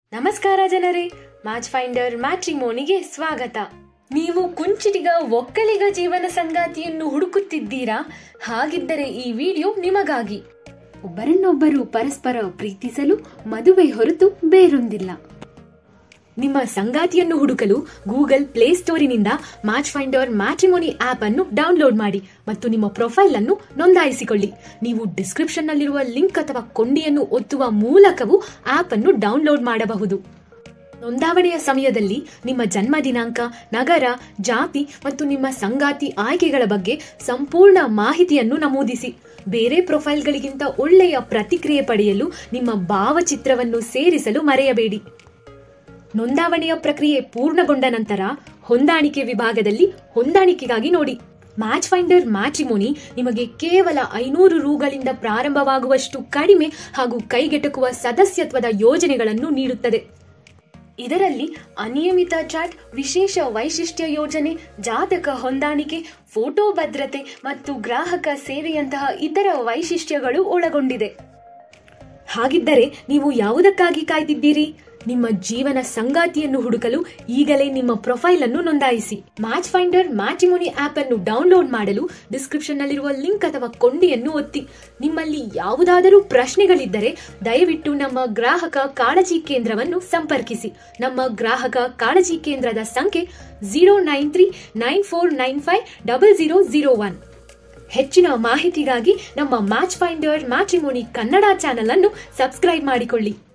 ನಮಸ್ಕಾರ ಜನರೇ match finder ಮ್ಯಾಟ್ರಿಮೋನಿಗೆ ಸ್ವಾಗತ ನೀವು ಕುಂಚಿಟಿಗ ಒಕ್ಕಲಿಗ ಜೀವನ ಸಂಗಾತಿಯನ್ನು ಹುಡುಕುತ್ತಿದ್ದೀರಾ ಹಾಗಿದ್ದರೆ ಈ ವಿಡಿಯೋ ನಿಮಗಾಗಿ ಒಬ್ಬರನ್ನೊಬ್ಬರು ಪರಸ್ಪರ ಪ್ರೀತಿಸಲು ಮದುವೆ ಹೊರತು ಬೇರೊಂದಿಲ್ಲ ನಿಮ್ಮ ಸಂಗಾತಿಯನ್ನು ಹುಡುಕಲು ಗೂಗಲ್ ಪ್ಲೇಸ್ಟೋರಿನಿಂದ ಮ್ಯಾಚ್ ಫೈಂಡರ್ ಮ್ಯಾಟ್ರಿಮೋನಿ ಆಪ್ ಅನ್ನು ಡೌನ್ಲೋಡ್ ಮಾಡಿ ಮತ್ತು ನಿಮ್ಮ ಪ್ರೊಫೈಲ್ ಅನ್ನು ನೋಂದಾಯಿಸಿಕೊಳ್ಳಿ ನೀವು ಡಿಸ್ಕ್ರಿಪ್ಷನ್ ನಲ್ಲಿರುವ ಲಿಂಕ್ ಅಥವಾ ಕೊಂಡಿಯನ್ನು ಒತ್ತುವ ಮೂಲಕವೂ ಆಪ್ ಅನ್ನು ಡೌನ್ಲೋಡ್ ಮಾಡಬಹುದು ನೋಂದಾವಣೆಯ ಸಮಯದಲ್ಲಿ ನಿಮ್ಮ ಜನ್ಮ ದಿನಾಂಕ ನಗರ ಜಾತಿ ಮತ್ತು ನಿಮ್ಮ ಸಂಗಾತಿ ಆಯ್ಕೆಗಳ ಬಗ್ಗೆ ಸಂಪೂರ್ಣ ಮಾಹಿತಿಯನ್ನು ನಮೂದಿಸಿ ಬೇರೆ ಪ್ರೊಫೈಲ್ಗಳಿಗಿಂತ ಒಳ್ಳೆಯ ಪ್ರತಿಕ್ರಿಯೆ ಪಡೆಯಲು ನಿಮ್ಮ ಭಾವಚಿತ್ರವನ್ನು ಸೇರಿಸಲು ಮರೆಯಬೇಡಿ ನೋಂದಾವಣೆಯ ಪ್ರಕ್ರಿಯೆ ಪೂರ್ಣಗೊಂಡ ನಂತರ ಹೊಂದಾಣಿಕೆ ವಿಭಾಗದಲ್ಲಿ ಹೊಂದಾಣಿಕೆಗಾಗಿ ನೋಡಿ ಮ್ಯಾಚ್ ಫೈಂಡರ್ ಮ್ಯಾಟ್ರಿಮೋನಿ ನಿಮಗೆ ಕೇವಲ ಐನೂರು ರೂಗಳಿಂದ ಪ್ರಾರಂಭವಾಗುವಷ್ಟು ಕಡಿಮೆ ಹಾಗೂ ಕೈಗೆಟಕುವ ಸದಸ್ಯತ್ವದ ಯೋಜನೆಗಳನ್ನು ನೀಡುತ್ತದೆ ಇದರಲ್ಲಿ ಅನಿಯಮಿತ ಚಾಟ್ ವಿಶೇಷ ವೈಶಿಷ್ಟ್ಯ ಯೋಜನೆ ಜಾತಕ ಹೊಂದಾಣಿಕೆ ಫೋಟೋ ಭದ್ರತೆ ಮತ್ತು ಗ್ರಾಹಕ ಸೇವೆಯಂತಹ ಇತರ ವೈಶಿಷ್ಟ್ಯಗಳು ಒಳಗೊಂಡಿದೆ ಹಾಗಿದ್ದರೆ ನೀವು ಯಾವುದಕ್ಕಾಗಿ ಕಾಯ್ತಿದ್ದೀರಿ ನಿಮ್ಮ ಜೀವನ ಸಂಗಾತಿಯನ್ನು ಹುಡುಕಲು ಈಗಲೇ ನಿಮ್ಮ ಪ್ರೊಫೈಲ್ ಅನ್ನು ನೋಂದಾಯಿಸಿ ಮ್ಯಾಚ್ ಫೈಂಡರ್ ಮ್ಯಾಟ್ರಿಮೋನಿ ಆಪ್ ಅನ್ನು ಡೌನ್ಲೋಡ್ ಮಾಡಲು ಡಿಸ್ಕ್ರಿಪ್ಷನ್ ನಲ್ಲಿರುವ ಲಿಂಕ್ ಅಥವಾ ಕೊಂಡಿಯನ್ನು ಒತ್ತಿ ನಿಮ್ಮಲ್ಲಿ ಯಾವುದಾದರೂ ಪ್ರಶ್ನೆಗಳಿದ್ದರೆ ದಯವಿಟ್ಟು ನಮ್ಮ ಗ್ರಾಹಕ ಕಾಳಜಿ ಕೇಂದ್ರವನ್ನು ಸಂಪರ್ಕಿಸಿ ನಮ್ಮ ಗ್ರಾಹಕ ಕಾಳಜಿ ಕೇಂದ್ರದ ಸಂಖ್ಯೆ zero nine three nine four nine five double zero zero one ಹೆಚ್ಚಿನ ಮಾಹಿತಿಗಾಗಿ ನಮ್ಮ match finder matrimony Kannada channel ಅನ್ನು ಸಬ್ಸ್ಕ್ರೈಬ್ ಮಾಡಿಕೊಳ್ಳಿ